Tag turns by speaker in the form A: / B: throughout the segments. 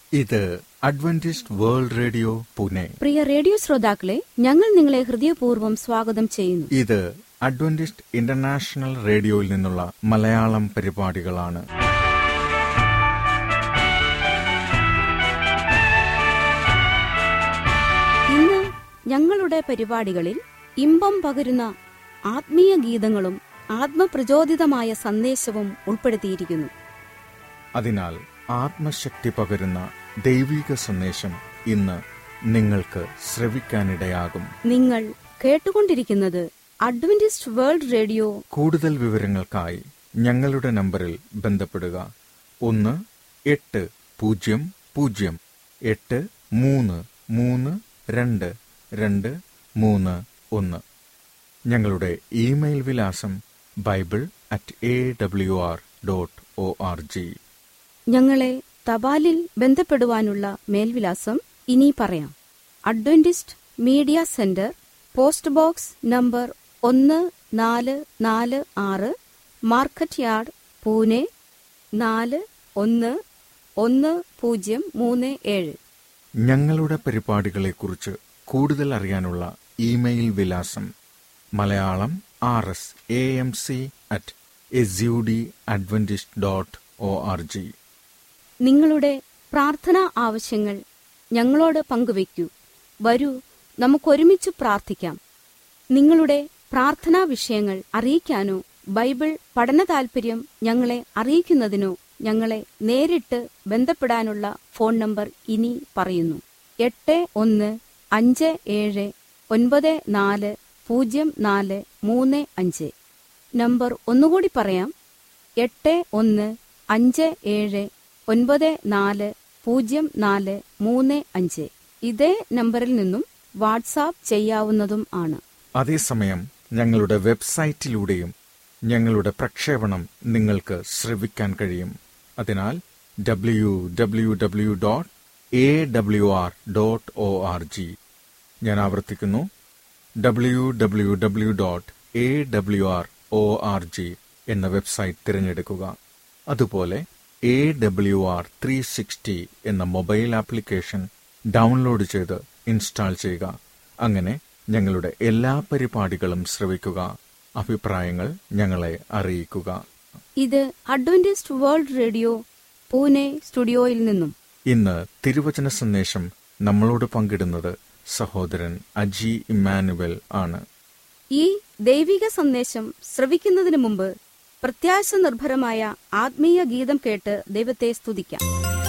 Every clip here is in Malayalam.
A: ഇത് അഡ്വന്റിസ്റ്റ് വേൾഡ് റേഡിയോ പുനെ
B: പ്രിയ റേഡിയോ ശ്രോതാക്കളെ ഞങ്ങൾ നിങ്ങളെ ഹൃദയപൂർവ്വം സ്വാഗതം ചെയ്യുന്നു
A: ഇത് അഡ്വന്റിസ്റ്റ് ഇന്റർനാഷണൽ റേഡിയോയിൽ നിന്നുള്ള മലയാളം പരിപാടികളാണ്
B: ഇന്ന് ഞങ്ങളുടെ പരിപാടികളിൽ ഇമ്പം പകരുന്ന ആത്മീയ ഗീതങ്ങളും ആത്മപ്രചോദിതമായ സന്ദേശവും ഉൾപ്പെടുത്തിയിരിക്കുന്നു
A: അതിനാൽ ആത്മശക്തി പകരുന്ന ദൈവിക സന്ദേശം ഇന്ന് നിങ്ങൾക്ക് ശ്രവിക്കാനിടയാകും
B: നിങ്ങൾ കേട്ടുകൊണ്ടിരിക്കുന്നത് അഡ്വന്റിസ്റ്റ് വേൾഡ് റേഡിയോ
A: കൂടുതൽ വിവരങ്ങൾക്കായി ഞങ്ങളുടെ നമ്പറിൽ ബന്ധപ്പെടുക ഒന്ന് എട്ട് പൂജ്യം പൂജ്യം എട്ട് മൂന്ന് മൂന്ന് രണ്ട് രണ്ട് മൂന്ന് ഒന്ന് ഞങ്ങളുടെ ഇമെയിൽ വിലാസം bible at A W R dot O R G
B: ഞങ്ങളെ തപാലിൽ ബന്ധപ്പെടുവാനുള്ള മേൽവിലാസം ഇനി പറയാം Adventist media centre post box number ഒന്ന് നാല് നാല് ആറ് മാർക്കറ്റ് യാർഡ് പൂനെ നാല് ഒന്ന് ഒന്ന് പൂജ്യം മൂന്ന് ഏഴ്
A: ഞങ്ങളുടെ പരിപാടികളെക്കുറിച്ച് കൂടുതൽ അറിയാനുള്ള ഇമെയിൽ വിലാസം Malayalam R S A M C at S U D Adventist dot O R G
B: നിങ്ങളുടെ പ്രാർത്ഥനാ ആവശ്യങ്ങൾ ഞങ്ങളോട് പങ്കുവയ്ക്കൂ വരൂ നമുക്കൊരുമിച്ച് പ്രാർത്ഥിക്കാം നിങ്ങളുടെ പ്രാർത്ഥനാ വിഷയങ്ങൾ അറിയിക്കാനോ ബൈബിൾ പഠന താൽപര്യം ഞങ്ങളെ അറിയിക്കുന്നതിനോ ഞങ്ങളെ നേരിട്ട് ബന്ധപ്പെടാനുള്ള ഫോൺ നമ്പർ ഇനി പറയുന്നു എട്ട് ഒന്ന് അഞ്ച് ഏഴ് ഒൻപത് നാല് പൂജ്യം നാല് മൂന്ന് അഞ്ച് നമ്പർ ഒന്നുകൂടി പറയാം എട്ട് ഒന്ന് അഞ്ച് ഏഴ് ഒൻപത് നാല് പൂജ്യം നാല് മൂന്ന് അഞ്ച് ഇതേ നമ്പറിൽ നിന്നും വാട്സാപ്പ് ചെയ്യാവുന്നതും ആണ്
A: അതേസമയം ഞങ്ങളുടെ വെബ്സൈറ്റിലൂടെയും ഞങ്ങളുടെ പ്രക്ഷേപണം നിങ്ങൾക്ക് ശ്രവിക്കാൻ കഴിയും അതിനാൽ W W W dot A W R dot O R G ഞാൻ ആവർത്തിക്കുന്നു W W W dot A W R O R G എന്ന വെബ്സൈറ്റ് തിരഞ്ഞെടുക്കുക അതുപോലെ A W R three sixty എന്ന മൊബൈൽ ആപ്ലിക്കേഷൻ ഡൗൺലോഡ് ചെയ്ത് ഇൻസ്റ്റാൾ ചെയ്യുക അങ്ങനെ ഞങ്ങളുടെ എല്ലാ പരിപാടികളും ശ്രവിക്കുക അഭിപ്രായങ്ങൾ ഞങ്ങളെ അറിയിക്കുക
B: ഇത് അഡ്വന്റിസ്റ്റ് വേൾഡ് റേഡിയോ പൂനെ സ്റ്റുഡിയോയിൽ നിന്നും
A: ഇന്ന് തിരുവചന സന്ദേശം നമ്മളോട് പങ്കിടുന്നത് സഹോദരൻ അജി ഇമ്മാനുവൽ ആണ്
B: ഈ ദൈവിക സന്ദേശം ശ്രവിക്കുന്നതിന് മുമ്പ് പ്രത്യാശ നിർഭരമായ ആത്മീയ ഗീതം കേട്ട് ദൈവത്തെ സ്തുതിക്കാം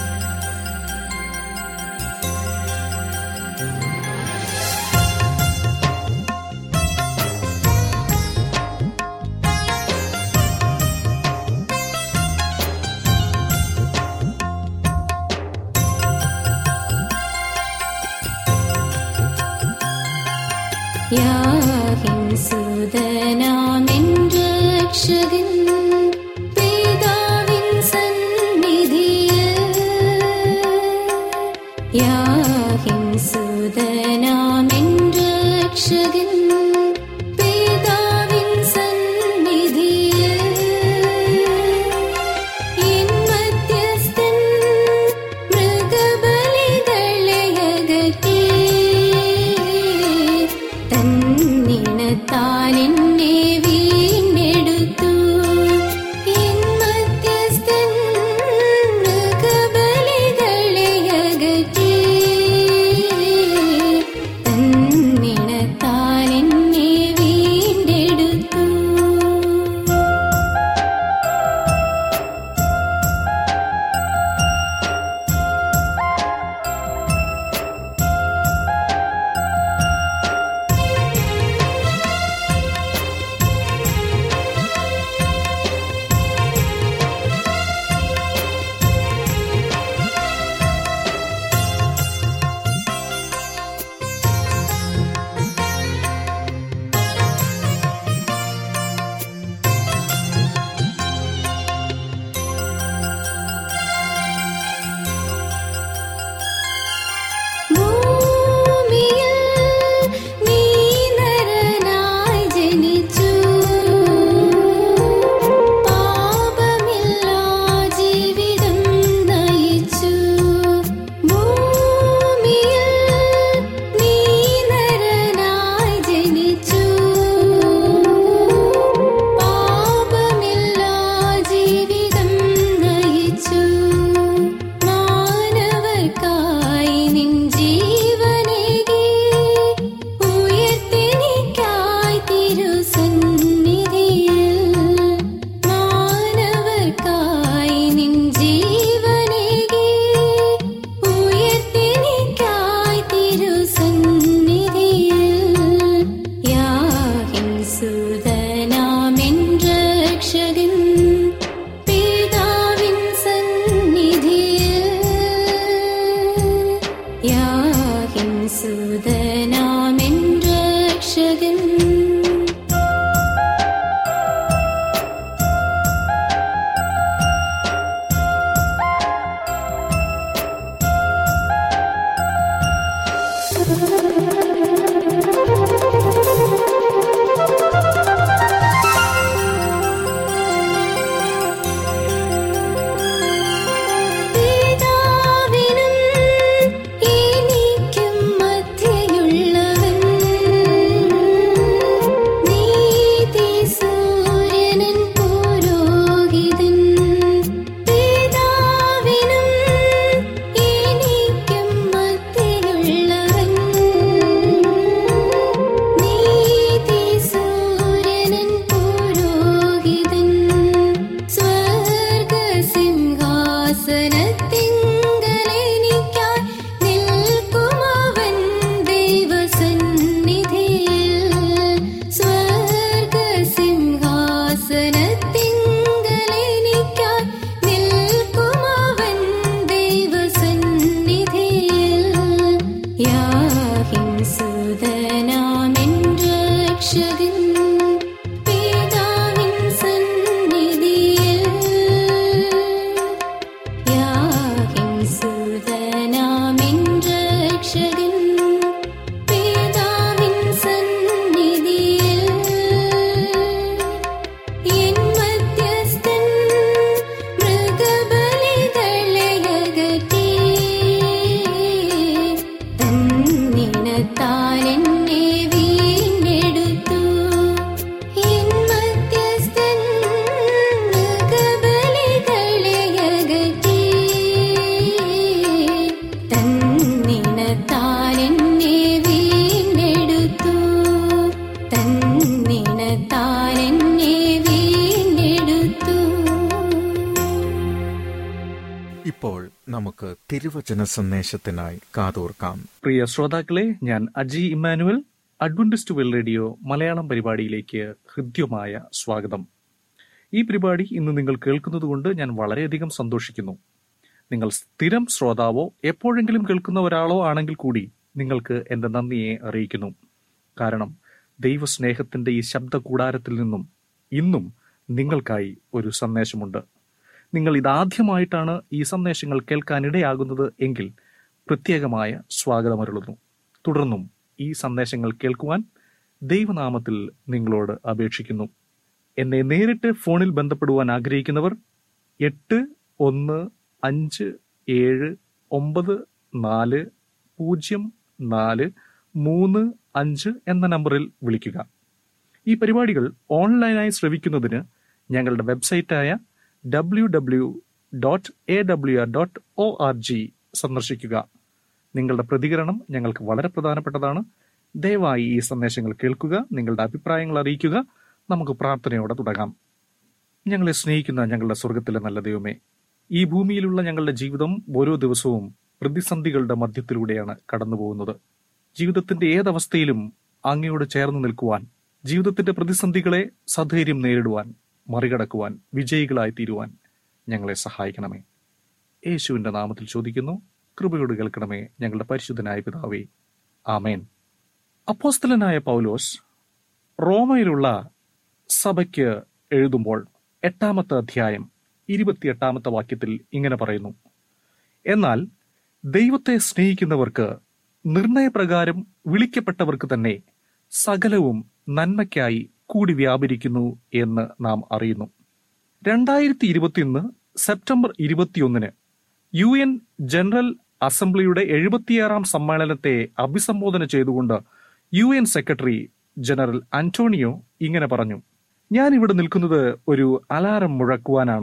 C: യാഹിംസുതനാമെன்று രക്ഷകൻ പിതാവിൻ സന്നിധിയിൽ യാഹിംസുതനാമെன்று രക്ഷകൻ പിതാവിൻ സന്നിധിയിൽ എൻ മധ്യസ്ഥൻ മൃഗബലികളയകറ്റി തന്നിണത്താൽ എന്നെ വീണ്ടെടുത്തു എൻ മധ്യസ്ഥൻ മൃഗബലികളയകറ്റി പിതാവിനും എനിക്കും മധ്യയുള്ളവൻ നീതിസൂര്യനൻ പുരോഹിതൻ പിതാവിനും എനിക്കും മധ്യയുള്ളവൻ നീതിസൂര്യനൻ പുരോഹിതൻ സ്വർഗസിംഹാസനത്തിങ്കലെനിക്കായി നിൽക്കുമവൻ ദൈവസന്നിധിയിൽ സ്വർഗസിംഹാസനത്തിങ്കലെനിക്കായി നിൽക്കുമവൻ ദൈവസന്നിധിയിൽ യാഹിൻ സുതനാമെൻ രക്ഷകൻ പിതാവിൻ സന്നിധിയിൽ യാഹിൻ സുതനാമെൻ രക്ഷകൻ പിതാവിൻ സന്നിധിയിൽ എൻ മധ്യസ്ഥൻ മൃഗബലികളയകറ്റി തന്നിനത്താൽ എന്നെ വീണ്ടെടുത്തു എൻ മധ്യസ്ഥൻ മൃഗബലികളയകറ്റി തന്നിനത്താൽ എന്നെ വീണ്ടെടുത്തു തന്നിനത്താൽ എന്നെ വീണ്ടെടുത്തു
A: ഇപ്പോൾ നമുക്ക് തിരുവചന സന്ദേശത്തിനായി കാതോർക്കാം
D: പ്രിയ ശ്രോതാക്കളെ ഞാൻ Aji Emmanuel Adventist world radio Malayalam പരിപാടിയിലേക്ക് ഹൃദ്യമായ സ്വാഗതം ഈ പരിപാടി ഇന്ന് നിങ്ങൾ കേൾക്കുന്നതുകൊണ്ട് ഞാൻ വളരെയധികം സന്തോഷിക്കുന്നു നിങ്ങൾ സ്ഥിരം ശ്രോതാവോ എപ്പോഴെങ്കിലും കേൾക്കുന്ന ഒരാളോ ആണെങ്കിൽ കൂടി നിങ്ങൾക്ക് എന്റെ നന്ദിയെ അറിയിക്കുന്നു കാരണം ദൈവസ്നേഹത്തിന്റെ ഈ ശബ്ദ കൂടാരത്തിൽ നിന്നും ഇന്നും നിങ്ങൾക്കായി ഒരു സന്ദേശമുണ്ട് നിങ്ങൾ ഇതാദ്യമായിട്ടാണ് ഈ സന്ദേശങ്ങൾ കേൾക്കാനിടയാകുന്നത് എങ്കിൽ പ്രത്യേകമായ സ്വാഗതമരുളുന്നു തുടർന്നും ഈ സന്ദേശങ്ങൾ കേൾക്കുവാൻ ദൈവനാമത്തിൽ നിങ്ങളോട് അപേക്ഷിക്കുന്നു എന്നെ നേരിട്ട് ഫോണിൽ ബന്ധപ്പെടുവാൻ ആഗ്രഹിക്കുന്നവർ എട്ട് ഒന്ന് അഞ്ച് ഏഴ് ഒമ്പത് നാല് പൂജ്യം നാല് മൂന്ന് അഞ്ച് എന്ന നമ്പറിൽ വിളിക്കുക ഈ പരിപാടികൾ ഓൺലൈനായി ശ്രവിക്കുന്നതിന് ഞങ്ങളുടെ വെബ്സൈറ്റായ W W dot A W R dot O R G സന്ദർശിക്കുക നിങ്ങളുടെ പ്രതികരണം ഞങ്ങൾക്ക് വളരെ പ്രധാനപ്പെട്ടതാണ് ദയവായി ഈ സന്ദേശങ്ങൾ കേൾക്കുക നിങ്ങളുടെ അഭിപ്രായങ്ങൾ അറിയിക്കുക നമുക്ക് പ്രാർത്ഥനയോടെ തുടങ്ങാം ഞങ്ങളെ സ്നേഹിക്കുന്ന ഞങ്ങളുടെ സ്വർഗത്തിലെ നല്ല ദൈവമേ ഈ ഭൂമിയിലുള്ള ഞങ്ങളുടെ ജീവിതം ഓരോ ദിവസവും പ്രതിസന്ധികളുടെ മധ്യത്തിലൂടെയാണ് കടന്നു പോകുന്നത് ജീവിതത്തിന്റെ ഏതവസ്ഥയിലും അങ്ങയോട് ചേർന്ന് നിൽക്കുവാൻ ജീവിതത്തിന്റെ പ്രതിസന്ധികളെ സധൈര്യം നേരിടുവാൻ മറികടക്കുവാൻ വിജയികളായി തീരുവാൻ ഞങ്ങളെ സഹായിക്കണമേ യേശുവിന്റെ നാമത്തിൽ ചോദിക്കുന്നു കൃപയോട് കേൾക്കണമേ ഞങ്ങളുടെ പരിശുദ്ധനായ പിതാവേ ആമേൻ അപ്പോസ്തലനായ പൗലോസ് റോമയിലുള്ള സഭയ്ക്ക് എഴുതുമ്പോൾ എട്ടാമത്തെ അധ്യായം ഇരുപത്തിയെട്ടാമത്തെ വാക്യത്തിൽ ഇങ്ങനെ പറയുന്നു എന്നാൽ ദൈവത്തെ സ്നേഹിക്കുന്നവർക്ക് നിർണയപ്രകാരം വിളിക്കപ്പെട്ടവർക്ക് തന്നെ സകലവും നന്മയ്ക്കായി കൂടി വ്യാപരിക്കുന്നു എന്ന് നാം അറിയുന്നു രണ്ടായിരത്തി ഇരുപത്തിയൊന്ന് സെപ്റ്റംബർ ഇരുപത്തിയൊന്നിന് യു എൻ ജനറൽ അസംബ്ലിയുടെ എഴുപത്തിയാറാം സമ്മേളനത്തെ അഭിസംബോധന ചെയ്തുകൊണ്ട് U N secretary general Antonio ഇങ്ങനെ പറഞ്ഞു ഞാൻ ഇവിടെ നിൽക്കുന്നത് ഒരു അലാറം മുഴക്കുവാനാണ്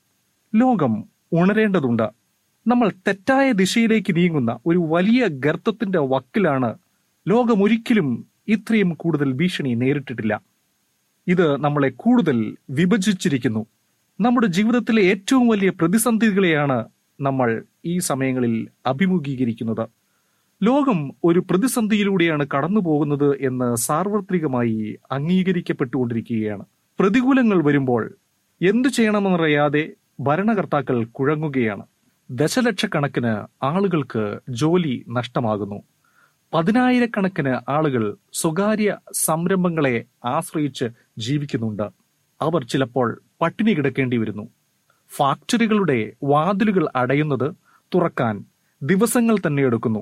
D: ലോകം ഉണരേണ്ടതുണ്ട് നമ്മൾ തെറ്റായ ദിശയിലേക്ക് നീങ്ങുന്ന ഒരു വലിയ ഗർത്തത്തിന്റെ വക്കിലാണ് ലോകം ഒരിക്കലും ഇത്രയും കൂടുതൽ ഭീഷണി നേരിട്ടിട്ടില്ല ഇത് നമ്മളെ കൂടുതൽ വിഭജിച്ചിരിക്കുന്നു നമ്മുടെ ജീവിതത്തിലെ ഏറ്റവും വലിയ പ്രതിസന്ധികളെയാണ് നമ്മൾ ഈ സമയങ്ങളിൽ അഭിമുഖീകരിക്കുന്നത് ലോകം ഒരു പ്രതിസന്ധിയിലൂടെയാണ് കടന്നു പോകുന്നത് എന്ന് സാർവത്രികമായി അംഗീകരിക്കപ്പെട്ടുകൊണ്ടിരിക്കുകയാണ് പ്രതികൂലങ്ങൾ വരുമ്പോൾ എന്തു ചെയ്യണമെന്നറിയാതെ ഭരണകർത്താക്കൾ കുഴങ്ങുകയാണ് ദശലക്ഷക്കണക്കിന് ആളുകൾക്ക് ജോലി നഷ്ടമാകുന്നു പതിനായിരക്കണക്കിന് ആളുകൾ സ്വകാര്യ സംരംഭങ്ങളെ ആശ്രയിച്ച് ജീവിക്കുന്നുണ്ട് അവർ ചിലപ്പോൾ പട്ടിണി കിടക്കേണ്ടി വരുന്നു ഫാക്ടറികളുടെ വാതിലുകൾ അടയുന്നത് തുറക്കാൻ ദിവസങ്ങൾ തന്നെ എടുക്കുന്നു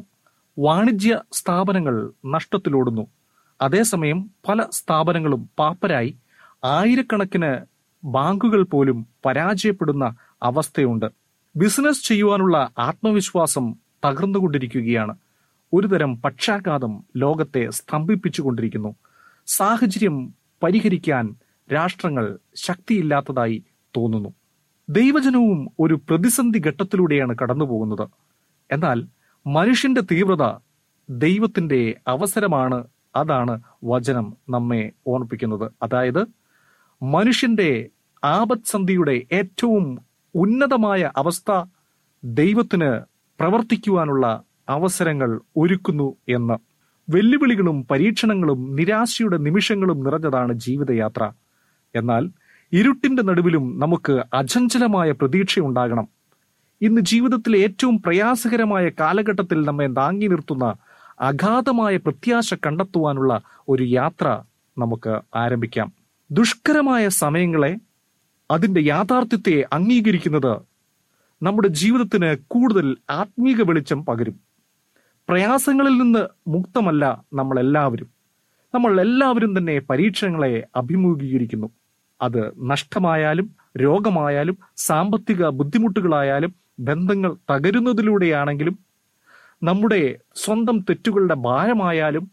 D: വാണിജ്യ സ്ഥാപനങ്ങൾ നഷ്ടത്തിലോടുന്നു അതേസമയം പല സ്ഥാപനങ്ങളും പാപ്പരായി ആയിരക്കണക്കിന് ബാങ്കുകൾ പോലും പരാജയപ്പെടുന്ന അവസ്ഥയുണ്ട് ബിസിനസ് ചെയ്യുവാനുള്ള ആത്മവിശ്വാസം തകർന്നുകൊണ്ടിരിക്കുകയാണ് ഒരുതരം പക്ഷാഘാതം ലോകത്തെ സ്തംഭിപ്പിച്ചുകൊണ്ടിരിക്കുന്നു സാഹചര്യം പരിഹരിക്കാൻ രാഷ്ട്രങ്ങൾ ശക്തിയില്ലാത്തതായി തോന്നുന്നു ദൈവജനവും ഒരു പ്രതിസന്ധി ഘട്ടത്തിലൂടെയാണ് കടന്നുപോകുന്നത് എന്നാൽ മനുഷ്യന്റെ തീവ്രത ദൈവത്തിന്റെ അവസരമാണ് അതാണ് വചനം നമ്മെ ഓർമ്മിപ്പിക്കുന്നത് അതായത് മനുഷ്യന്റെ ആപത്സന്ധിയുടെ ഏറ്റവും ഉന്നതമായ അവസ്ഥ ദൈവത്തിന് പ്രവർത്തിക്കുവാനുള്ള അവസരങ്ങൾ ഒരുക്കുന്നു എന്ന് വെല്ലുവിളികളും പരീക്ഷണങ്ങളും നിരാശയുടെ നിമിഷങ്ങളും നിറഞ്ഞതാണ് ജീവിതയാത്ര എന്നാൽ ഇരുട്ടിന്റെ നടുവിലും നമുക്ക് അചഞ്ചലമായ പ്രതീക്ഷയുണ്ടാകണം ഇന്ന് ജീവിതത്തിലെ ഏറ്റവും പ്രയാസകരമായ കാലഘട്ടത്തിൽ നമ്മെ താങ്ങി നിർത്തുന്ന അഗാധമായ പ്രത്യാശ കണ്ടെത്തുവാനുള്ള ഒരു യാത്ര നമുക്ക് ആരംഭിക്കാം ദുഷ്കരമായ സമയങ്ങളെ അതിന്റെ യാഥാർത്ഥ്യത്തെ അംഗീകരിക്കുന്നത് നമ്മുടെ ജീവിതത്തിന് കൂടുതൽ ആത്മീക വെളിച്ചം പകരും പ്രയാസങ്ങളിൽ നിന്ന് മുക്തമല്ല നമ്മൾ എല്ലാവരും നമ്മൾ എല്ലാവരും തന്നെ പരീക്ഷണങ്ങളെ അഭിമുഖീകരിക്കുന്നു അത് നഷ്ടമായാലും രോഗമായാലും സാമ്പത്തിക ബുദ്ധിമുട്ടുകളായാലും ബന്ധങ്ങൾ തകരുന്നതിലൂടെയാണെങ്കിലും നമ്മുടെ സ്വന്തം തെറ്റുകളുടെ ഭാരമായാലും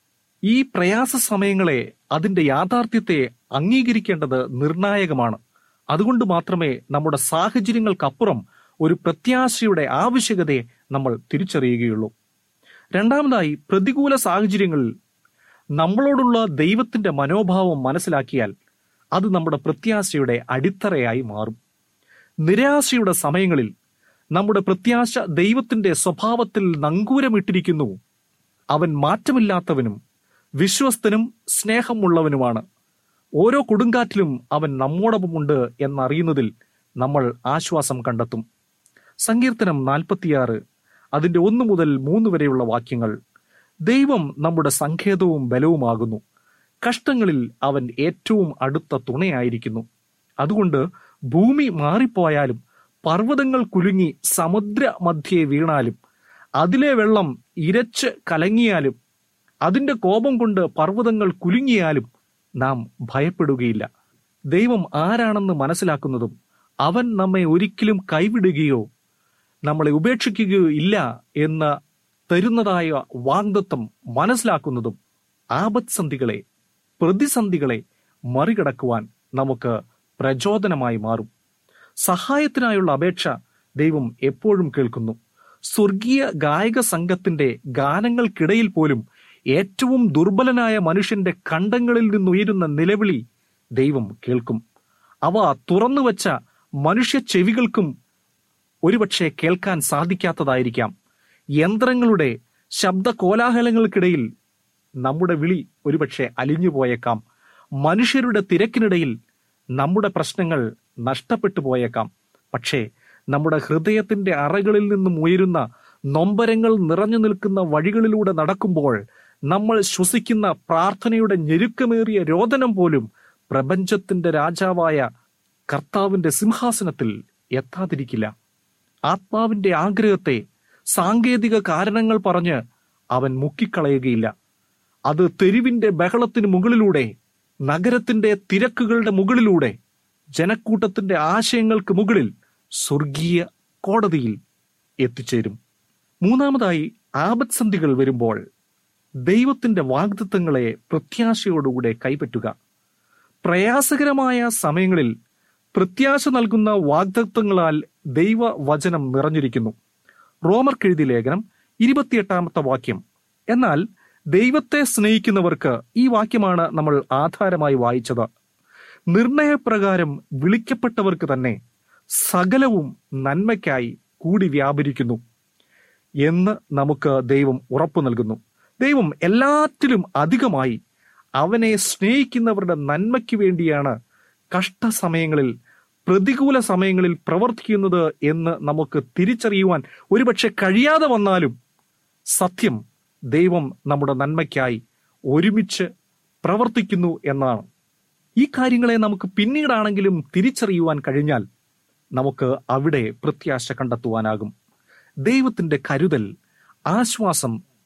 D: ഈ പ്രയാസ സമയങ്ങളെ അതിന്റെ യാഥാർത്ഥ്യത്തെ അംഗീകരിക്കേണ്ടത് നിർണായകമാണ് അതുകൊണ്ട് മാത്രമേ നമ്മുടെ സാഹചര്യങ്ങൾക്കപ്പുറം ഒരു പ്രത്യാശയുടെ ആവശ്യകതയെ നമ്മൾ തിരിച്ചറിയുകയുള്ളൂ രണ്ടാമതായി പ്രതികൂല സാഹചര്യങ്ങളിൽ നമ്മളോടുള്ള ദൈവത്തിന്റെ മനോഭാവം മനസ്സിലാക്കിയാൽ അത് നമ്മുടെ പ്രത്യാശയുടെ അടിത്തറയായി മാറും നിരാശയുടെ സമയങ്ങളിൽ നമ്മുടെ പ്രത്യാശ ദൈവത്തിന്റെ സ്വഭാവത്തിൽ നങ്കൂരമിട്ടിരിക്കുന്നു അവൻ മാറ്റമില്ലാത്തവനും വിശ്വസ്തനും സ്നേഹമുള്ളവനുമാണ് ഓരോ കൊടുങ്കാറ്റിലും അവൻ നമ്മോടൊപ്പമുണ്ട് എന്നറിയുന്നതിൽ നമ്മൾ ആശ്വാസം കണ്ടെത്തും സങ്കീർത്തനം നാൽപ്പത്തിയാറ് അതിന്റെ ഒന്ന് മുതൽ മൂന്ന് വരെയുള്ള വാക്യങ്ങൾ ദൈവം നമ്മുടെ സങ്കേതവും ബലവുമാകുന്നു കഷ്ടങ്ങളിൽ അവൻ ഏറ്റവും അടുത്ത തുണയായിരിക്കുന്നു അതുകൊണ്ട് ഭൂമി മാറിപ്പോയാലും പർവ്വതങ്ങൾ കുലുങ്ങി സമുദ്ര മധ്യേ വീണാലും അതിലെ വെള്ളം ഇരച്ച് കലങ്ങിയാലും അതിന്റെ കോപം കൊണ്ട് പർവ്വതങ്ങൾ കുലുങ്ങിയാലും നാം ഭയപ്പെടുകയില്ല ദൈവം ആരാണെന്ന് മനസ്സിലാക്കുന്നതും അവൻ നമ്മെ ഒരിക്കലും കൈവിടുകയോ നമ്മളെ ഉപേക്ഷിക്കുകയോ ഇല്ല എന്ന് തരുന്നതായ വാഗ്ദത്വം മനസ്സിലാക്കുന്നതും ആപത്സന്ധികളെ പ്രതിസന്ധികളെ മറികടക്കുവാൻ നമുക്ക് പ്രചോദനമായി മാറും സഹായത്തിനായുള്ള അപേക്ഷ ദൈവം എപ്പോഴും കേൾക്കുന്നു സ്വർഗീയ ഗായക സംഘത്തിന്റെ ഗാനങ്ങൾക്കിടയിൽ പോലും ഏറ്റവും ദുർബലനായ മനുഷ്യന്റെ കണ്ടങ്ങളിൽ നിന്നുയരുന്ന നിലവിളി ദൈവം കേൾക്കും അവ തുറന്നുവച്ച മനുഷ്യ ചെവികൾക്കും ഒരുപക്ഷെ കേൾക്കാൻ സാധിക്കാത്തതായിരിക്കാം യന്ത്രങ്ങളുടെ ശബ്ദ കോലാഹലങ്ങൾക്കിടയിൽ നമ്മുടെ വിളി ഒരുപക്ഷെ അലിഞ്ഞു പോയേക്കാം മനുഷ്യരുടെ തിരക്കിനിടയിൽ നമ്മുടെ പ്രശ്നങ്ങൾ നഷ്ടപ്പെട്ടു പോയേക്കാം പക്ഷേ നമ്മുടെ ഹൃദയത്തിന്റെ അറകളിൽ നിന്നും ഉയരുന്ന നൊമ്പരങ്ങൾ നിറഞ്ഞു നിൽക്കുന്ന വഴികളിലൂടെ നടക്കുമ്പോൾ നമ്മൾ ശ്വസിക്കുന്ന പ്രാർത്ഥനയുടെ ഞെരുക്കമേറിയ രോദനം പോലും പ്രപഞ്ചത്തിന്റെ രാജാവായ കർത്താവിന്റെ സിംഹാസനത്തിൽ എത്താതിരിക്കില്ല ആത്മാവിന്റെ ആഗ്രഹത്തെ സാങ്കേതിക കാരണങ്ങൾ പറഞ്ഞ് അവൻ മുക്കിക്കളയുകയില്ല അത് തെരുവിന്റെ ബഹളത്തിന് മുകളിലൂടെ നഗരത്തിന്റെ തിരക്കുകളുടെ മുകളിലൂടെ ജനക്കൂട്ടത്തിന്റെ ആശയങ്ങൾക്ക് മുകളിൽ സ്വർഗീയ കോടതിയിൽ എത്തിച്ചേരും മൂന്നാമതായി ആപത്സന്ധികൾ വരുമ്പോൾ ദൈവത്തിന്റെ വാഗ്ദത്തങ്ങളെ പ്രത്യാശയോടുകൂടെ കൈപ്പറ്റുക പ്രയാസകരമായ സമയങ്ങളിൽ പ്രത്യാശ നൽകുന്ന വാഗ്ദത്തങ്ങളാൽ ദൈവവചനം നിറഞ്ഞിരിക്കുന്നു റോമർക്കെഴുതി ലേഖനം ഇരുപത്തിയെട്ടാമത്തെ വാക്യം എന്നാൽ ദൈവത്തെ സ്നേഹിക്കുന്നവർക്ക് ഈ വാക്യമാണ് നമ്മൾ ആധാരമായി വായിച്ചത് നിർണയപ്രകാരം വിളിക്കപ്പെട്ടവർക്ക് തന്നെ സകലവും നന്മയ്ക്കായി കൂടി വ്യാപരിക്കുന്നു എന്ന് നമുക്ക് ദൈവം ഉറപ്പു നൽകുന്നു ദൈവം എല്ലാറ്റിലും അധികമായി അവനെ സ്നേഹിക്കുന്നവരുടെ നന്മയ്ക്ക് വേണ്ടിയാണ് കഷ്ടസമയങ്ങളിൽ പ്രതികൂല സമയങ്ങളിൽ പ്രവർത്തിക്കുന്നത് എന്ന് നമുക്ക് തിരിച്ചറിയുവാൻ ഒരുപക്ഷെ കഴിയാതെ വന്നാലും സത്യം ദൈവം നമ്മുടെ നന്മയ്ക്കായി ഒരുമിച്ച് പ്രവർത്തിക്കുന്നു എന്നാണ് ഈ കാര്യങ്ങളെ നമുക്ക് പിന്നീടാണെങ്കിലും തിരിച്ചറിയുവാൻ കഴിഞ്ഞാൽ നമുക്ക് അവിടെ പ്രത്യാശ കണ്ടെത്തുവാനാകും ദൈവത്തിന്റെ കരുതൽ ആശ്വാസം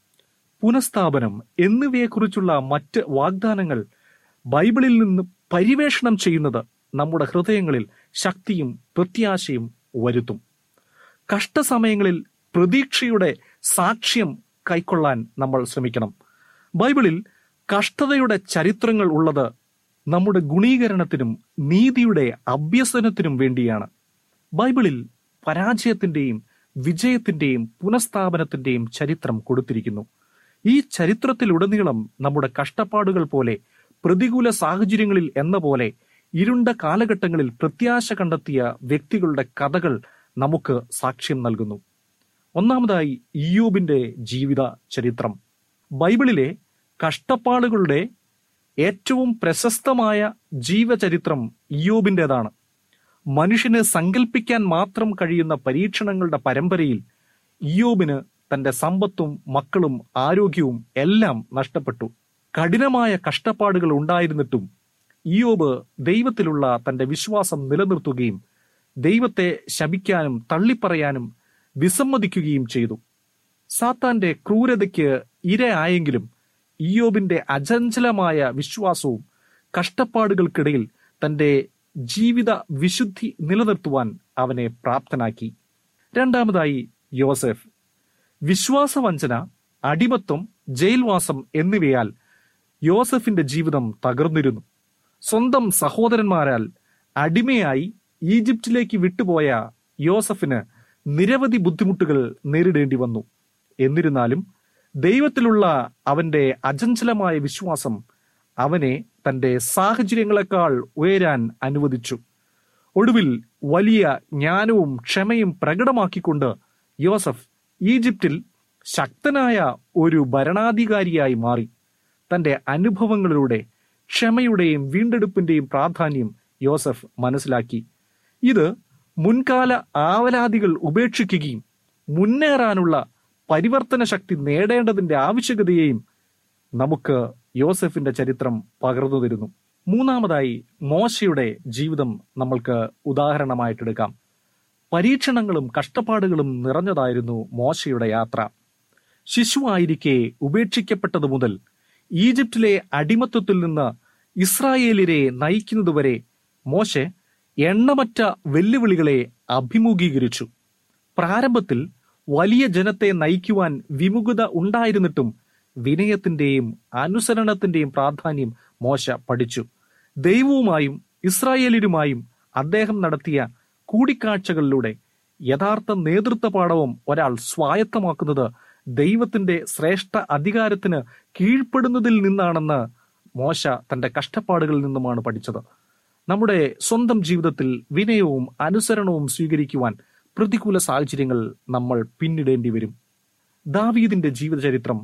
D: പുനഃസ്ഥാപനം എന്നിവയെക്കുറിച്ചുള്ള മറ്റ് വാഗ്ദാനങ്ങൾ ബൈബിളിൽ നിന്ന് പരിവേഷണം ചെയ്യുന്നത് നമ്മുടെ ഹൃദയങ്ങളിൽ ശക്തിയും പ്രത്യാശയും വരുത്തും കഷ്ടസമയങ്ങളിൽ പ്രതീക്ഷയുടെ സാക്ഷ്യം കൈക്കൊള്ളാൻ നമ്മൾ ശ്രമിക്കണം ബൈബിളിൽ കഷ്ടതയുടെ ചരിത്രങ്ങൾ ഉള്ളത് നമ്മുടെ ഗുണീകരണത്തിനും നീതിയുടെ അഭ്യസനത്തിനും വേണ്ടിയാണ് ബൈബിളിൽ പരാജയത്തിന്റെയും വിജയത്തിന്റെയും പുനഃസ്ഥാപനത്തിന്റെയും ചരിത്രം കൊടുത്തിരിക്കുന്നു ഈ ചരിത്രത്തിലുടനീളം നമ്മുടെ കഷ്ടപ്പാടുകൾ പോലെ പ്രതികൂല സാഹചര്യങ്ങളിൽ എന്ന പോലെ ഇരുണ്ട കാലഘട്ടങ്ങളിൽ പ്രത്യാശ കണ്ടെത്തിയ വ്യക്തികളുടെ കഥകൾ നമുക്ക് സാക്ഷ്യം നൽകുന്നു ഒന്നാമതായി ഇയ്യോബിന്റെ ജീവിത ചരിത്രം ബൈബിളിലെ കഷ്ടപ്പാടുകളുടെ ഏറ്റവും പ്രശസ്തമായ ജീവചരിത്രം ഇയ്യോബിൻ്റെതാണ് മനുഷ്യന് സങ്കല്പിക്കാൻ മാത്രം കഴിയുന്ന പരീക്ഷണങ്ങളുടെ പരമ്പരയിൽ ഇയ്യോബിന് തന്റെ സമ്പത്തും മക്കളും ആരോഗ്യവും എല്ലാം നഷ്ടപ്പെട്ടു കഠിനമായ കഷ്ടപ്പാടുകൾ ഉണ്ടായിരുന്നിട്ടും ഇയോബ് ദൈവത്തിലുള്ള തന്റെ വിശ്വാസം നിലനിർത്തുകയും ദൈവത്തെ ശപിക്കാനും തള്ളിപ്പറയാനും വിസമ്മതിക്കുകയും ചെയ്തു സാത്താന്റെ ക്രൂരതയ്ക്ക് ഇരയായെങ്കിലും ഇയോബിന്റെ അചഞ്ചലമായ വിശ്വാസവും കഷ്ടപ്പാടുകൾക്കിടയിൽ തന്റെ ജീവിത വിശുദ്ധി നിലനിർത്തുവാൻ അവനെ പ്രാപ്തനാക്കി രണ്ടാമതായി യോസെഫ് വിശ്വാസവഞ്ചന അടിമത്വം ജയിൽവാസം എന്നിവയാൽ യോസഫിന്റെ ജീവിതം തകർന്നിരുന്നു സ്വന്തം സഹോദരന്മാരാൽ അടിമയായി ഈജിപ്തിലേക്ക് വിട്ടുപോയ യോസഫിന് നിരവധി ബുദ്ധിമുട്ടുകൾ നേരിടേണ്ടി വന്നു എന്നിരുന്നാലും ദൈവത്തിലുള്ള അവന്റെ അചഞ്ചലമായ വിശ്വാസം അവനെ തന്റെ സാഹചര്യങ്ങളെക്കാൾ ഉയരാൻ അനുവദിച്ചു ഒടുവിൽ വലിയ ജ്ഞാനവും ക്ഷമയും പ്രകടമാക്കിക്കൊണ്ട് യോസഫ് ഈജിപ്തിൽ ശക്തനായ ഒരു ഭരണാധികാരിയായി മാറി തന്റെ അനുഭവങ്ങളിലൂടെ ക്ഷമയുടെയും വീണ്ടെടുപ്പിന്റെയും പ്രാധാന്യം യോസഫ് മനസ്സിലാക്കി ഇത് മുൻകാല ആവലാതികൾ ഉപേക്ഷിക്കുകയും മുന്നേറാനുള്ള പരിവർത്തന ശക്തി നേടേണ്ടതിന്റെ ആവശ്യകതയെയും നമുക്ക് യോസഫിന്റെ ചരിത്രം പകർന്നു തരുന്നു മൂന്നാമതായി മോശയുടെ ജീവിതം നമ്മൾക്ക് ഉദാഹരണമായിട്ടെടുക്കാം പരീക്ഷണങ്ങളും കഷ്ടപ്പാടുകളും നിറഞ്ഞതായിരുന്നു മോശയുടെ യാത്ര ശിശുവായിരിക്കെ ഉപേക്ഷിക്കപ്പെട്ടതു മുതൽ ഈജിപ്തിലെ അടിമത്വത്തിൽ നിന്ന് ഇസ്രായേലിനെ നയിക്കുന്നതുവരെ മോശെ എണ്ണമറ്റ വെല്ലുവിളികളെ അഭിമുഖീകരിച്ചു പ്രാരംഭത്തിൽ വലിയ ജനത്തെ നയിക്കുവാൻ വിമുഖത ഉണ്ടായിരുന്നിട്ടും വിനയത്തിന്റെയും അനുസരണത്തിന്റെയും പ്രാധാന്യം മോശ പഠിച്ചു ദൈവവുമായും ഇസ്രായേലിലുമായും അദ്ദേഹം നടത്തിയ കൂടിക്കാഴ്ചകളിലൂടെ യഥാർത്ഥ നേതൃത്വ പാഠവും ഒരാൾ സ്വായത്തമാക്കുന്നത് ദൈവത്തിന്റെ ശ്രേഷ്ഠ അധികാരത്തിന് കീഴ്പ്പെടുന്നതിൽ നിന്നാണെന്ന് മോശ തന്റെ കഷ്ടപ്പാടുകളിൽ നിന്നുമാണ് പഠിച്ചത് നമ്മുടെ സ്വന്തം ജീവിതത്തിൽ വിനയവും അനുസരണവും സ്വീകരിക്കുവാൻ പ്രതികൂല സാഹചര്യങ്ങൾ നമ്മൾ പിന്നിടേണ്ടി വരും ദാവീദിന്റെ ജീവചരിത്രം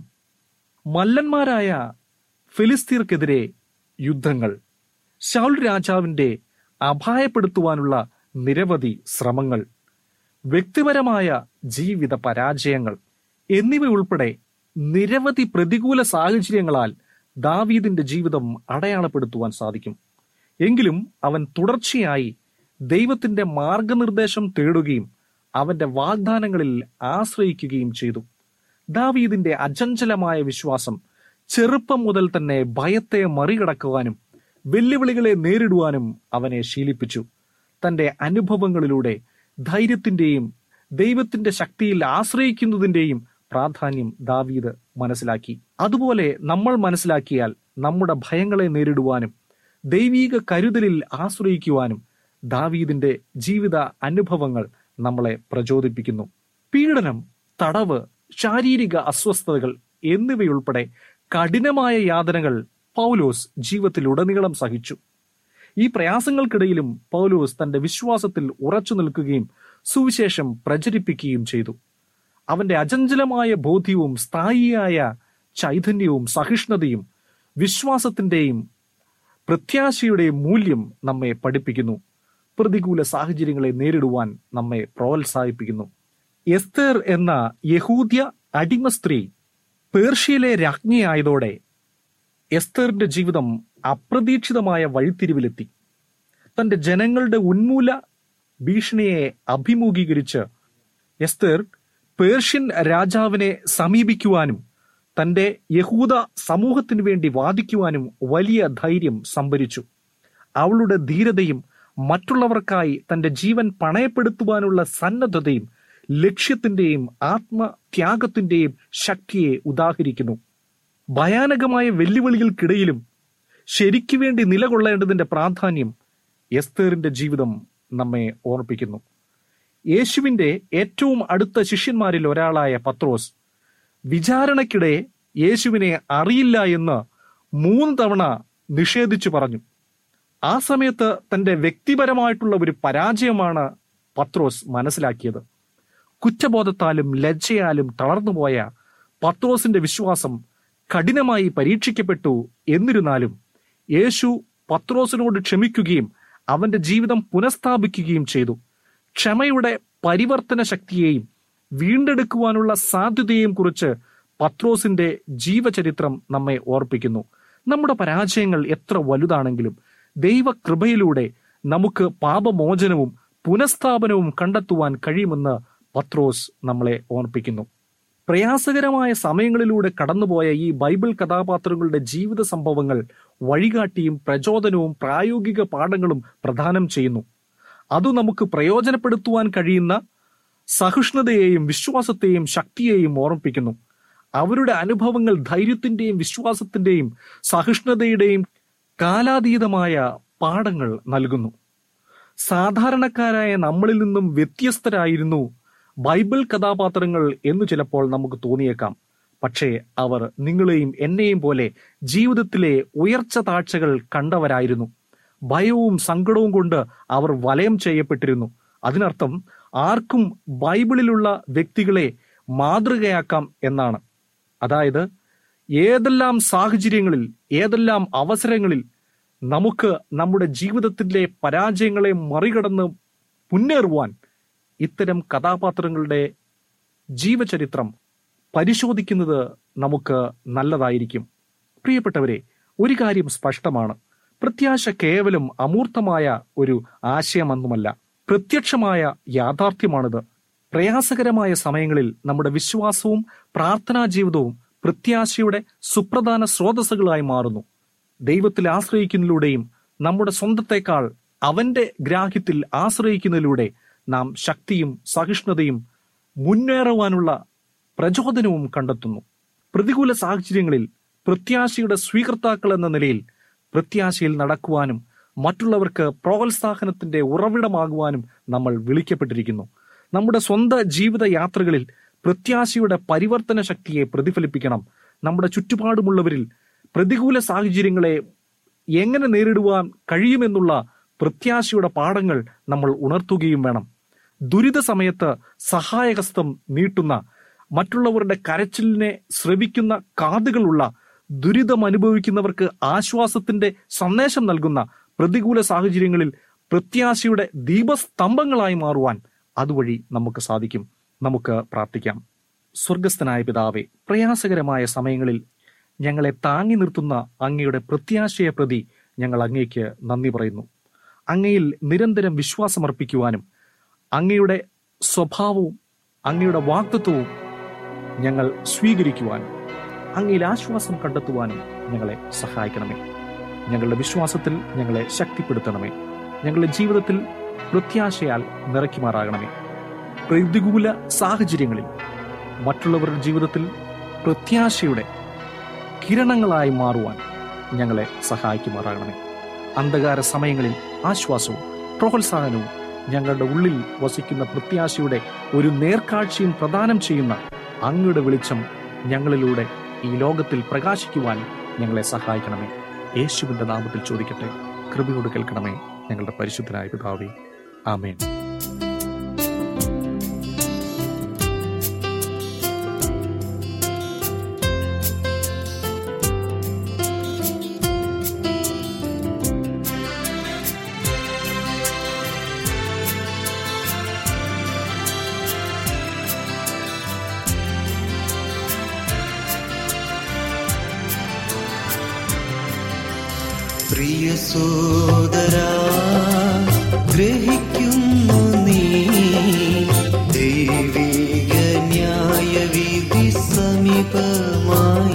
D: മല്ലന്മാരായ ഫിലിസ്തീർക്കെതിരെ യുദ്ധങ്ങൾ ശൗൽ രാജാവിന്റെ അപായപ്പെടുത്തുവാനുള്ള നിരവധി ശ്രമങ്ങൾ വ്യക്തിപരമായ ജീവിത പരാജയങ്ങൾ എന്നിവ ഉൾപ്പെടെ നിരവധി പ്രതികൂല സാഹചര്യങ്ങളാൽ ദാവീദിന്റെ ജീവിതം അടയാളപ്പെടുത്തുവാൻ സാധിക്കും എങ്കിലും അവൻ തുടർച്ചയായി ദൈവത്തിന്റെ മാർഗനിർദ്ദേശം തേടുകയും അവന്റെ വാഗ്ദാനങ്ങളിൽ ആശ്രയിക്കുകയും ചെയ്തു ദാവീദിന്റെ അചഞ്ചലമായ വിശ്വാസം ചെറുപ്പം മുതൽ തന്നെ ഭയത്തെ മറികടക്കുവാനും വെല്ലുവിളികളെ നേരിടുവാനും അവനെ ശീലിപ്പിച്ചു തന്റെ അനുഭവങ്ങളിലൂടെ ധൈര്യത്തിന്റെയും ദൈവത്തിന്റെ ശക്തിയിൽ ആശ്രയിക്കുന്നതിന്റെയും പ്രാധാന്യം ദാവീദ് മനസ്സിലാക്കി അതുപോലെ നമ്മൾ മനസ്സിലാക്കിയാൽ നമ്മുടെ ഭയങ്ങളെ നേരിടുവാനും ദൈവീക കരുതലിൽ ആശ്രയിക്കുവാനും ദാവീദിന്റെ ജീവിത അനുഭവങ്ങൾ നമ്മളെ പ്രചോദിപ്പിക്കുന്നു പീഡനം തടവ് ശാരീരിക അസ്വസ്ഥതകൾ എന്നിവയുൾപ്പെടെ കഠിനമായ യാതനകൾ പൗലോസ് ജീവിതത്തിലുടനീളം സഹിച്ചു ഈ പ്രയാസങ്ങൾക്കിടയിലും പൗലോസ് തന്റെ വിശ്വാസത്തിൽ ഉറച്ചു നിൽക്കുകയും സുവിശേഷം പ്രചരിപ്പിക്കുകയും ചെയ്തു അവന്റെ അചഞ്ചലമായ ബോധ്യവും സ്ഥായിയായ ചൈതന്യവും സഹിഷ്ണുതയും വിശ്വാസത്തിന്റെയും പ്രത്യാശയുടെയും മൂല്യം നമ്മെ പഠിപ്പിക്കുന്നു പ്രതികൂല സാഹചര്യങ്ങളെ നേരിടുവാൻ നമ്മെ പ്രോത്സാഹിപ്പിക്കുന്നു എസ്തേർ എന്ന യഹൂദ്യ അടിമ സ്ത്രീ പേർഷ്യയിലെ രാജ്ഞിയായതോടെ എസ്തേറിന്റെ ജീവിതം അപ്രതീക്ഷിതമായ വഴിത്തിരിവിലെത്തി തന്റെ ജനങ്ങളുടെ ഉന്മൂല ഭീഷണിയെ അഭിമുഖീകരിച്ച് എസ്തേർ പേർഷ്യൻ രാജാവിനെ സമീപിക്കുവാനും തന്റെ യഹൂദ സമൂഹത്തിനു വേണ്ടി വാദിക്കുവാനും വലിയ ധൈര്യം സംഭരിച്ചു അവളുടെ ധീരതയും മറ്റുള്ളവർക്കായി തന്റെ ജീവൻ പണയപ്പെടുത്തുവാനുള്ള സന്നദ്ധതയും ലക്ഷ്യത്തിന്റെയും ആത്മത്യാഗത്തിന്റെയും ശക്തിയെ ഉദാഹരിക്കുന്നു ഭയാനകമായ വെല്ലുവിളികൾക്കിടയിലും ശരിക്കു വേണ്ടി നിലകൊള്ളേണ്ടതിന്റെ പ്രാധാന്യം എസ്തേറിന്റെ ജീവിതം നമ്മെ ഓർപ്പിക്കുന്നു യേശുവിന്റെ ഏറ്റവും അടുത്ത ശിഷ്യന്മാരിൽ ഒരാളായ പത്രോസ് വിചാരണയ്ക്കിടെ യേശുവിനെ അറിയില്ല എന്ന് മൂന്ന് തവണ നിഷേധിച്ചു പറഞ്ഞു ആ സമയത്ത് തന്റെ വ്യക്തിപരമായിട്ടുള്ള ഒരു പരാജയമാണ് പത്രോസ് മനസ്സിലാക്കിയത് കുറ്റബോധത്താലും ലജ്ജയാലും തളർന്നുപോയ പത്രോസിന്റെ വിശ്വാസം കഠിനമായി പരീക്ഷിക്കപ്പെട്ടു എന്നിരുന്നാലും യേശു പത്രോസിനോട് ക്ഷമിക്കുകയും അവന്റെ ജീവിതം പുനഃസ്ഥാപിക്കുകയും ചെയ്തു ക്ഷമയുടെ പരിവർത്തന ശക്തിയെയും വീണ്ടെടുക്കുവാനുള്ള സാധ്യതയെയും കുറിച്ച് പത്രോസിന്റെ ജീവചരിത്രം നമ്മെ ഓർപ്പിക്കുന്നു നമ്മുടെ പരാജയങ്ങൾ എത്ര വലുതാണെങ്കിലും ദൈവകൃപയിലൂടെ നമുക്ക് പാപമോചനവും പുനഃസ്ഥാപനവും കണ്ടെത്തുവാൻ കഴിയുമെന്ന് പത്രോസ് നമ്മളെ ഓർപ്പിക്കുന്നു പ്രയാസകരമായ സമയങ്ങളിലൂടെ കടന്നുപോയ ഈ ബൈബിൾ കഥാപാത്രങ്ങളുടെ ജീവിത സംഭവങ്ങൾ വഴികാട്ടിയും പ്രചോദനവും പ്രായോഗിക പാഠങ്ങളും പ്രദാനം ചെയ്യുന്നു അതു നമുക്ക് പ്രയോജനപ്പെടുത്തുവാൻ കഴിയുന്ന സഹിഷ്ണുതയെയും വിശ്വാസത്തെയും ശക്തിയെയും ഓർമ്മിപ്പിക്കുന്നു അവരുടെ അനുഭവങ്ങൾ ധൈര്യത്തിന്റെയും വിശ്വാസത്തിന്റെയും സഹിഷ്ണുതയുടെയും കാലാതീതമായ പാഠങ്ങൾ നൽകുന്നു സാധാരണക്കാരായ നമ്മളിൽ നിന്നും വ്യത്യസ്തരായിരുന്നു ബൈബിൾ കഥാപാത്രങ്ങൾ എന്ന് ചിലപ്പോൾ നമുക്ക് തോന്നിയേക്കാം പക്ഷേ അവർ നിങ്ങളെയും എന്നെയും പോലെ ജീവിതത്തിലെ ഉയർച്ച താഴ്ചകൾ കണ്ടവരായിരുന്നു ഭയവും സങ്കടവും കൊണ്ട് അവർ വലയം ചെയ്യപ്പെട്ടിരുന്നു അതിനർത്ഥം ആർക്കും ബൈബിളിലുള്ള വ്യക്തികളെ മാതൃകയാക്കാം എന്നാണ് അതായത് ഏതെല്ലാം സാഹചര്യങ്ങളിൽ ഏതെല്ലാം അവസരങ്ങളിൽ നമുക്ക് നമ്മുടെ ജീവിതത്തിലെ പരാജയങ്ങളെ മറികടന്ന് മുന്നേറുവാൻ ഇത്തരം കഥാപാത്രങ്ങളുടെ ജീവചരിത്രം പരിശോധിക്കുന്നത് നമുക്ക് നല്ലതായിരിക്കും പ്രിയപ്പെട്ടവരെ ഒരു കാര്യം സ്പഷ്ടമാണ് പ്രത്യാശ കേവലം അമൂർത്തമായ ഒരു ആശയമൊന്നുമല്ല പ്രത്യക്ഷമായ യാഥാർത്ഥ്യമാണിത് പ്രയാസകരമായ സമയങ്ങളിൽ നമ്മുടെ വിശ്വാസവും പ്രാർത്ഥനാ ജീവിതവും പ്രത്യാശയുടെ സുപ്രധാന സ്രോതസ്സുകളായി മാറുന്നു ദൈവത്തിൽ ആശ്രയിക്കുന്നതിലൂടെയും നമ്മുടെ സ്വന്തത്തെക്കാൾ അവന്റെ ഗ്രാഹ്യത്തിൽ ആശ്രയിക്കുന്നതിലൂടെ നാം ശക്തിയും സഹിഷ്ണുതയും മുന്നേറുവാനുള്ള പ്രചോദനവും കണ്ടെത്തുന്നു പ്രതികൂല സാഹചര്യങ്ങളിൽ പ്രത്യാശയുടെ സ്വീകർത്താക്കൾ എന്ന നിലയിൽ പ്രത്യാശയിൽ നടക്കുവാനും മറ്റുള്ളവർക്ക് പ്രോത്സാഹനത്തിന്റെ ഉറവിടമാകുവാനും നമ്മൾ വിളിക്കപ്പെട്ടിരിക്കുന്നു നമ്മുടെ സ്വന്തം ജീവിത യാത്രകളിൽ പ്രത്യാശയുടെ പരിവർത്തന ശക്തിയെ പ്രതിഫലിപ്പിക്കണം നമ്മുടെ ചുറ്റുപാടുമുള്ളവരിൽ പ്രതികൂല സാഹചര്യങ്ങളെ എങ്ങനെ നേരിടുവാൻ കഴിയുമെന്നുള്ള പ്രത്യാശയുടെ പാഠങ്ങൾ നമ്മൾ ഉണർത്തുകയും വേണം ദുരിത സമയത്ത് സഹായഹസ്തം നീട്ടുന്ന മറ്റുള്ളവരുടെ കരച്ചിലിനെ ശ്രവിക്കുന്ന കാതുകളുള്ള ദുരിതം അനുഭവിക്കുന്നവർക്ക് ആശ്വാസത്തിന്റെ സന്ദേശം നൽകുന്ന പ്രതികൂല സാഹചര്യങ്ങളിൽ പ്രത്യാശയുടെ ദീപസ്തംഭങ്ങളായി മാറുവാൻ അതുവഴി നമുക്ക് സാധിക്കും നമുക്ക് പ്രാർത്ഥിക്കാം സ്വർഗസ്ഥനായ പിതാവെ പ്രയാസകരമായ സമയങ്ങളിൽ ഞങ്ങളെ താങ്ങി നിർത്തുന്ന അങ്ങയുടെ പ്രത്യാശയെ പ്രതി ഞങ്ങൾ അങ്ങേക്ക് നന്ദി പറയുന്നു അങ്ങയിൽ നിരന്തരം വിശ്വാസമർപ്പിക്കുവാനും അങ്ങയുടെ സ്വഭാവവും അങ്ങയുടെ വാക്തത്വവും ഞങ്ങൾ സ്വീകരിക്കുവാനും അങ്ങയിൽ ആശ്വാസം കണ്ടെത്തുവാനും ഞങ്ങളെ സഹായിക്കണമേ ഞങ്ങളുടെ വിശ്വാസത്തിൽ ഞങ്ങളെ ശക്തിപ്പെടുത്തണമേ ഞങ്ങളുടെ ജീവിതത്തിൽ പ്രത്യാശയാൽ നിറയ്ക്കുമാറാകണമേ പ്രതികൂല സാഹചര്യങ്ങളിൽ മറ്റുള്ളവരുടെ ജീവിതത്തിൽ പ്രത്യാശയുടെ കിരണങ്ങളായി മാറുവാൻ ഞങ്ങളെ സഹായിക്കുമാറാകണമേ അന്ധകാര സമയങ്ങളിൽ ആശ്വാസവും പ്രോത്സാഹനവും ഞങ്ങളുടെ ഉള്ളിൽ വസിക്കുന്ന പ്രത്യാശയുടെ ഒരു നേർക്കാഴ്ചയും പ്രദാനം ചെയ്യുന്ന അങ്ങയുടെ വെളിച്ചം ഞങ്ങളിലൂടെ ഈ ലോകത്തിൽ പ്രകാശിക്കുവാൻ ഞങ്ങളെ സഹായിക്കണമേ യേശുവിന്റെ നാമത്തിൽ ചോദിക്കട്ടെ കൃപയോട് കേൾക്കണമേ ഞങ്ങളുടെ പരിശുദ്ധനായ പിതാവേ ആമേൻ
E: പ്രിയ സോദരാ ഗ്രഹിക്കുന്നു നീ ദൈവിക ന്യായവിധി സമീപമായി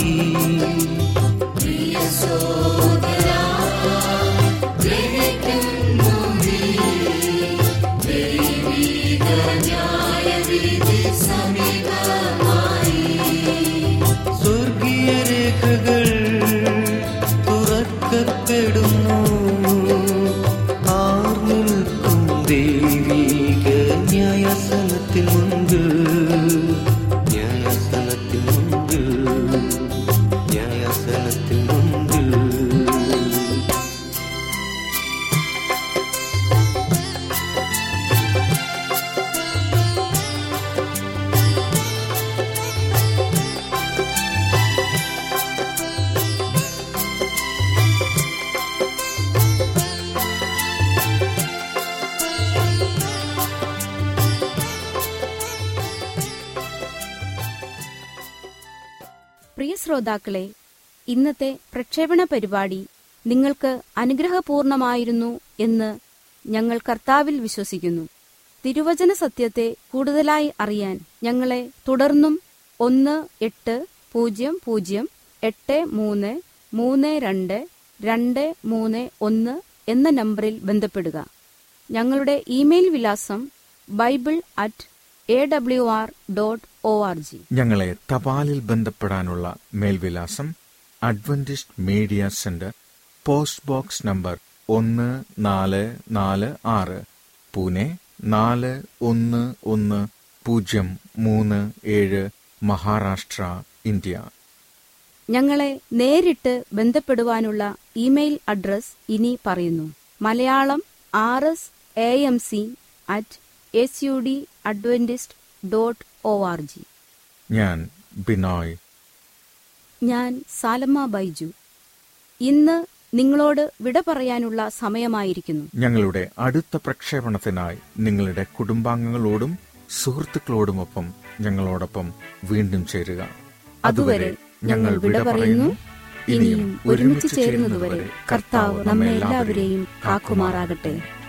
B: പ്രിയ ശ്രോതാക്കളെ ഇന്നത്തെ പ്രക്ഷേപണ പരിപാടി നിങ്ങൾക്ക് അനുഗ്രഹപൂർണമായിരുന്നു എന്ന് ഞങ്ങൾ കർത്താവിൽ വിശ്വസിക്കുന്നു തിരുവചന സത്യത്തെ കൂടുതലായി അറിയാൻ ഞങ്ങളെ തുടർന്നും ഒന്ന് എട്ട് പൂജ്യം പൂജ്യം എട്ട് മൂന്ന് മൂന്ന് രണ്ട് രണ്ട് മൂന്ന് ഒന്ന് എന്ന നമ്പറിൽ ബന്ധപ്പെടുക ഞങ്ങളുടെ ഇമെയിൽ വിലാസം bible at A W R dot O R G
A: ഞങ്ങളെ തപാലിൽ ബന്ധപ്പെടാനുള്ള മേൽവിലാസം Adventist media centre post box number ഒന്ന് നാല് നാല് ആറ് പൂനെ നാല് ഒന്ന് ഒന്ന് പൂജ്യം മൂന്ന് ഏഴ് മഹാരാഷ്ട്ര ഇന്ത്യ
B: ഞങ്ങളെ നേരിട്ട് ബന്ധപ്പെടുവാനുള്ള ഇമെയിൽ അഡ്രസ് ഇനി പറയുന്നു Malayalam R S A M C at S U D Adventist dot O R G
A: ഞാൻ ബിനോയ്
B: ഞാൻ സാലമ്മ ബൈജു ഇന്ന് നിങ്ങളോട് വിട പറയാനുള്ള സമയമായിരിക്കുന്നു
A: ഞങ്ങളുടെ അടുത്ത പ്രക്ഷേപണത്തിനായി നിങ്ങളുടെ കുടുംബാംഗങ്ങളോടും സുഹൃത്തുക്കളോടുമൊപ്പം ഞങ്ങളോടൊപ്പം വീണ്ടും ചേരുക
B: അതുവരെ ഞങ്ങൾ വിട പറയുന്നു ഇനിയും ഒരുമിച്ച് ചേരുന്നതുവരെ കർത്താവ് നമ്മെ എല്ലാവരെയും കാക്കുമാറാകട്ടെ